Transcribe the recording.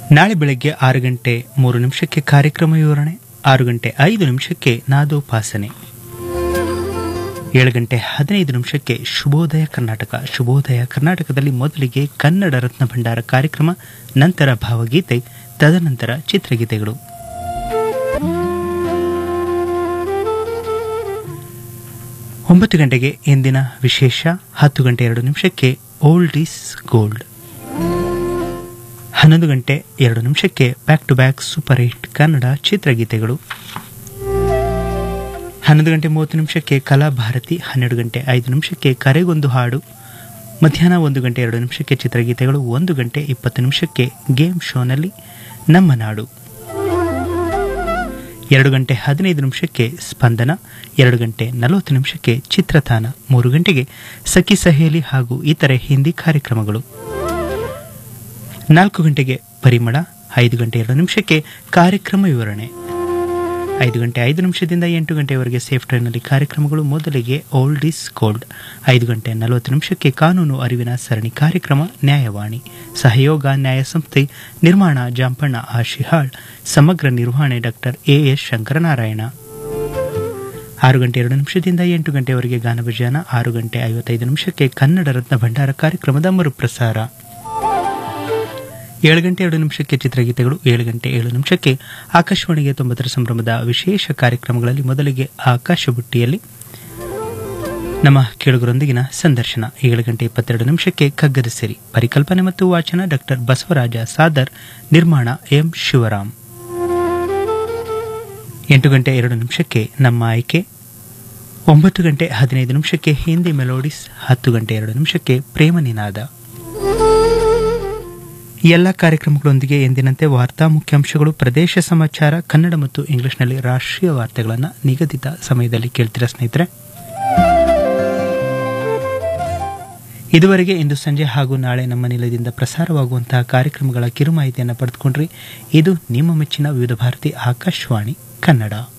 ನಾಳೆ ಬೆಳಗ್ಗೆ ಆರು ಗಂಟೆ ಮೂರು ನಿಮಿಷಕ್ಕೆ ಕಾರ್ಯಕ್ರಮ ವಿವರಣೆ ಆರು ಗಂಟೆ ಐದು ನಿಮಿಷಕ್ಕೆ ನಾದೋಪಾಸನೆ ಏಳು ಗಂಟೆ ಹದಿನೈದು ನಿಮಿಷಕ್ಕೆ ಶುಭೋದಯ ಕರ್ನಾಟಕ ಶುಭೋದಯ ಕರ್ನಾಟಕದಲ್ಲಿ ಮೊದಲಿಗೆ ಕನ್ನಡ ರತ್ನ ಭಂಡಾರ ಕಾರ್ಯಕ್ರಮ ನಂತರ ಭಾವಗೀತೆ ತದನಂತರ ಚಿತ್ರಗೀತೆಗಳು ಒಂಬತ್ತು ಗಂಟೆಗೆ ಇಂದಿನ ವಿಶೇಷ ಹತ್ತು ಗಂಟೆ ಎರಡು ನಿಮಿಷಕ್ಕೆ ಓಲ್ಡ್ ಈಸ್ ಗೋಲ್ಡ್ ಹನ್ನೊಂದು ಗಂಟೆ ಎರಡು ನಿಮಿಷಕ್ಕೆ back to back super hit Kannada ಚಿತ್ರಗೀತೆಗಳು ಹನ್ನೊಂದು ಗಂಟೆ ಮೂವತ್ತು ನಿಮಿಷಕ್ಕೆ ಕಲಾ ಭಾರತಿ ಹನ್ನೆರಡು ಗಂಟೆ ಐದು ನಿಮಿಷಕ್ಕೆ ಕರೆಗೊಂದು ಹಾಡು ಮಧ್ಯಾಹ್ನ ಒಂದು ಗಂಟೆ ಎರಡು ನಿಮಿಷಕ್ಕೆ ಚಿತ್ರಗೀತೆಗಳು ಒಂದು ಗಂಟೆ ಇಪ್ಪತ್ತು ನಿಮಿಷಕ್ಕೆ ಗೇಮ್ ಶೋನಲ್ಲಿ ನಮ್ಮ ನಾಡು ಎರಡು ಗಂಟೆ ಹದಿನೈದು ನಿಮಿಷಕ್ಕೆ ಸ್ಪಂದನ ಎರಡು ಗಂಟೆ ನಲವತ್ತು ನಿಮಿಷಕ್ಕೆ ಚಿತ್ರತಾನ ಮೂರು ಗಂಟೆಗೆ ಸಖಿ ಸಹೇಲಿ ಹಾಗೂ ಇತರೆ ಹಿಂದಿ ಕಾರ್ಯಕ್ರಮಗಳು ನಾಲ್ಕು ಗಂಟೆಗೆ ಪರಿಮಳ ಐದು ಗಂಟೆ ಎರಡು ನಿಮಿಷಕ್ಕೆ ಕಾರ್ಯಕ್ರಮ ವಿವರಣೆ ಐದು ಗಂಟೆ ಐದು ನಿಮಿಷದಿಂದ ಎಂಟು ಗಂಟೆವರೆಗೆ ಸೇಫ್ ಟ್ರೈನ್ನಲ್ಲಿ ಕಾರ್ಯಕ್ರಮಗಳು ಮೊದಲಿಗೆ ಓಲ್ಡ್ ಈಸ್ ಗೋಲ್ಡ್ ಐದು ಗಂಟೆ ನಲವತ್ತು ನಿಮಿಷಕ್ಕೆ ಕಾನೂನು ಅರಿವಿನ ಸರಣಿ ಕಾರ್ಯಕ್ರಮ ನ್ಯಾಯವಾಣಿ ಸಹಯೋಗ ನ್ಯಾಯ ಸಂಸ್ಥೆ ನಿರ್ಮಾಣ ಜಾಂಪಣ್ಣ ಆಶಿಹಾಳ್ ಸಮಗ್ರ ನಿರ್ವಹಣೆ ಡಾಕ್ಟರ್ ಎ ಎಸ್ ಶಂಕರನಾರಾಯಣ ಆರು ಗಂಟೆ ಎರಡು ನಿಮಿಷದಿಂದ ಎಂಟು ಗಂಟೆವರೆಗೆ ಗಾನಭಜಾನ ಆರು ಗಂಟೆ ಐವತ್ತೈದು ನಿಮಿಷಕ್ಕೆ ಕನ್ನಡ ರತ್ನ ಭಂಡಾರ ಕಾರ್ಯಕ್ರಮದ ಮರುಪ್ರಸಾರ ಏಳು ಗಂಟೆ ಎರಡು ನಿಮಿಷಕ್ಕೆ ಚಿತ್ರಗೀತೆಗಳು ಏಳು ಗಂಟೆ ಏಳು ನಿಮಿಷಕ್ಕೆ ಆಕಾಶವಾಣಿಗೆ ತೊಂಬತ್ತರ ಸಂಭ್ರಮದ ವಿಶೇಷ ಕಾರ್ಯಕ್ರಮಗಳಲ್ಲಿ ಮೊದಲಿಗೆ ಆಕಾಶ ಬುಟ್ಟಿಯಲ್ಲಿ ನಮ್ಮ ಕೇಳುಗರೊಂದಿಗಿನ ಸಂದರ್ಶನ ಏಳು ಗಂಟೆ ಇಪ್ಪತ್ತೆರಡು ನಿಮಿಷಕ್ಕೆ ಕಗ್ಗದ ಸಿರಿ ಪರಿಕಲ್ಪನೆ ಮತ್ತು ವಾಚನ ಡಾಕ್ಟರ್ ಬಸವರಾಜ ಸಾದರ್ ನಿರ್ಮಾಣ ಎಂ ಶಿವರಾಮ್ ಎಂಟು ಗಂಟೆ ಎರಡು ನಿಮಿಷಕ್ಕೆ ನಮ್ಮ ಆಯ್ಕೆ ಒಂಬತ್ತು ಗಂಟೆ ಹದಿನೈದು ನಿಮಿಷಕ್ಕೆ ಹಿಂದಿ ಮೆಲೋಡಿಸ್ ಹತ್ತು ಗಂಟೆ ಎರಡು ನಿಮಿಷಕ್ಕೆ ಪ್ರೇಮ ನಿನಾದ ಈ ಎಲ್ಲ ಕಾರ್ಯಕ್ರಮಗಳೊಂದಿಗೆ ಎಂದಿನಂತೆ ವಾರ್ತಾ ಮುಖ್ಯಾಂಶಗಳು ಪ್ರದೇಶ ಸಮಾಚಾರ ಕನ್ನಡ ಮತ್ತು ಇಂಗ್ಲಿಷ್ನಲ್ಲಿ ರಾಷ್ಟ್ರೀಯ ವಾರ್ತೆಗಳನ್ನು ನಿಗದಿತ ಸಮಯದಲ್ಲಿ ಕೇಳ್ತೀರಾ ಸ್ನೇಹಿತರೆ ಇದುವರೆಗೆ ಇಂದು ಸಂಜೆ ಹಾಗೂ ನಾಳೆ ನಮ್ಮ ನಿಲಯದಿಂದ ಪ್ರಸಾರವಾಗುವಂತಹ ಕಾರ್ಯಕ್ರಮಗಳ ಕಿರು ಮಾಹಿತಿಯನ್ನು ಪಡೆದುಕೊಂಡ್ರಿ ಇದು ನಿಮ್ಮ ಮೆಚ್ಚಿನ ವಿವಿಧ ಭಾರತಿ ಆಕಾಶವಾಣಿ ಕನ್ನಡ